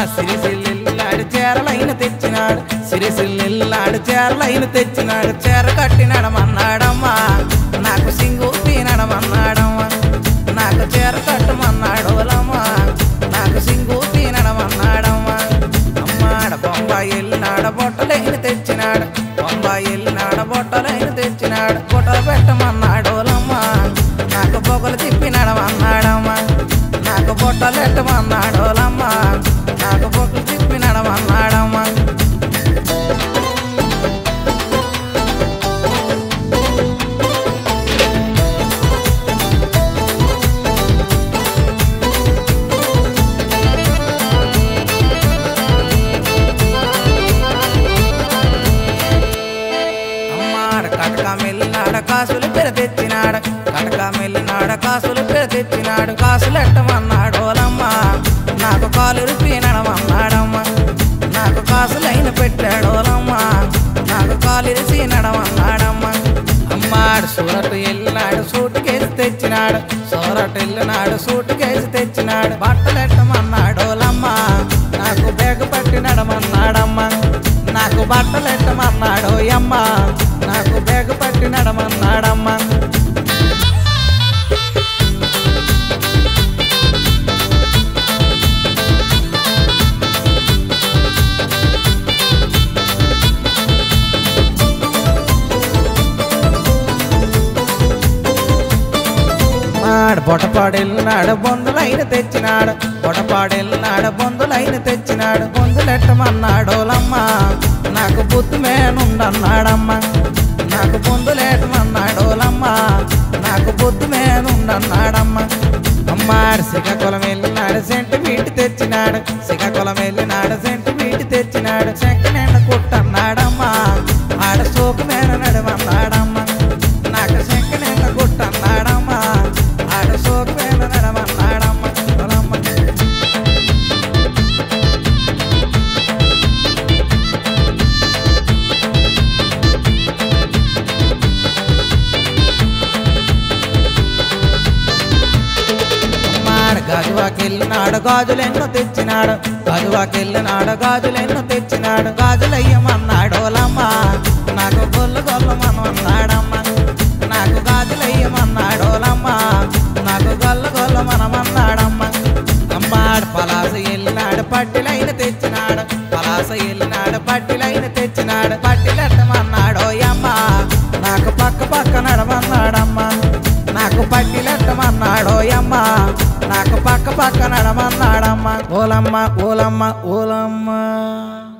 సిరిసిల్లాడు చీరలైన తెచ్చినాడు సిరిసిల్లాడు చీరలైన తెచ్చినాడు చీర కట్టి నడమన్నాడమ్మా నాకు సింగు తినడమన్నాడమ్మా నాకు చీర కట్టమన్నాడు ఓలమ్మా నాకు సింగు తినడమన్నాడమ్మా అమ్మాడ బొంబాయి వెళ్ళినాడ బొట్టలైన తెచ్చినాడు బొంబాయి వెళ్ళినాడ బొట్టలైన తెచ్చినాడు బొట్టలు పెట్టమన్నాడు ఓలమ్మా నాకు పొగలు తిప్పినడమన్నాడమ్మా నాకు బొట్టలు పెట్టమన్నాడు ఓలమ్మా నాకు పొగలు తిప్పినడమన్నాడమ్మా అమ్మాడ కటక మెల్లినాడ కాసులు పెర తెచ్చినాడు కటక మెల్లినాడ కాసులు పెర తెచ్చినాడు కాసులు ఎట్టమన్నాడు ఓలమ్మా నాకు కాలు రుపినడమన్నాడమ్మా నాకు కాసులైన పెట్టాడు ఓలమ్మా నాకు కాలు ఇరిసినడమన్నాడమ్మా అమ్మాడు సూరట్ వెళ్ళినాడు సూటు కేసి తెచ్చినాడు సూరట్ వెళ్ళినాడు సూటు కేసి తెచ్చినాడు బట్టలు ఎట్టమన్నాడు ఓలమ్మా నాకు బేగ పట్టినడమన్నాడమ్మా నాకు బట్టలు ఎట్టమన్నాడు అమ్మ నాకు బేగ పట్టి నడమన్నాడమ్మా మాడు బొటపాడెళ్ళినాడు బొందులైన తెచ్చినాడు బొటపాడెళ్ళినాడు బొందులైన తెచ్చినాడు బొందులెట్టమన్నాడు ఓలమ్మ నాకు బుద్ధి మేనుండన్నాడమ్మ నాకు బొందులేటమన్నాడు ఓలమ్మ నాకు బుద్ధి మేనుండన్నాడమ్మ అమ్మాడు శ్రీకాకుళం వెళ్ళినాడు సెంటు వీటి తెచ్చినాడు శ్రీకాకుళం వెళ్ళినాడు సెంటు వీటి తెచ్చినాడు శంక నిండ కుట్టన్నాడమ్మా ఆడ సోకు మేన నడమన్నాడమ్మా నాకు శంక నిండ కుట్టన్నాడమ్మా ఆడ సోకు మేన నడమన్నాడమ్మా ఓలమ్మ. అమ్మాడు గజువాకెళ్ళినాడు గాజులెన్నో తెచ్చినాడు గజువాకెళ్ళినాడు గాజులెన్నో తెచ్చినాడు గాజులయ్యమన్నాడు ఓలమ్మ నాకు గొల్లు గొల్లమన్నాడమ్మ నాకు గాజులయ్యమన్నాడు ఓలమ్మ నాకు గొల్ల గొల్లమనమన్నాడమ్మ అమ్మాడు పలాస వెళ్ళినాడు పట్టిలైన తెచ్చినాడు పలాస వెళ్ళినాడు పట్టిలైన తెచ్చినాడు పట్టిలెట్టమన్నాడు అమ్మ నాకు పక్క పక్క నడమన్నాడమ్మ నాకు పట్టిలెట్టమన్నాడు అమ్మ నాకు పక్క పక్క నడమన్నాడమ్మ ఓలమ్మ ఓలమ్మ ఓలమ్మ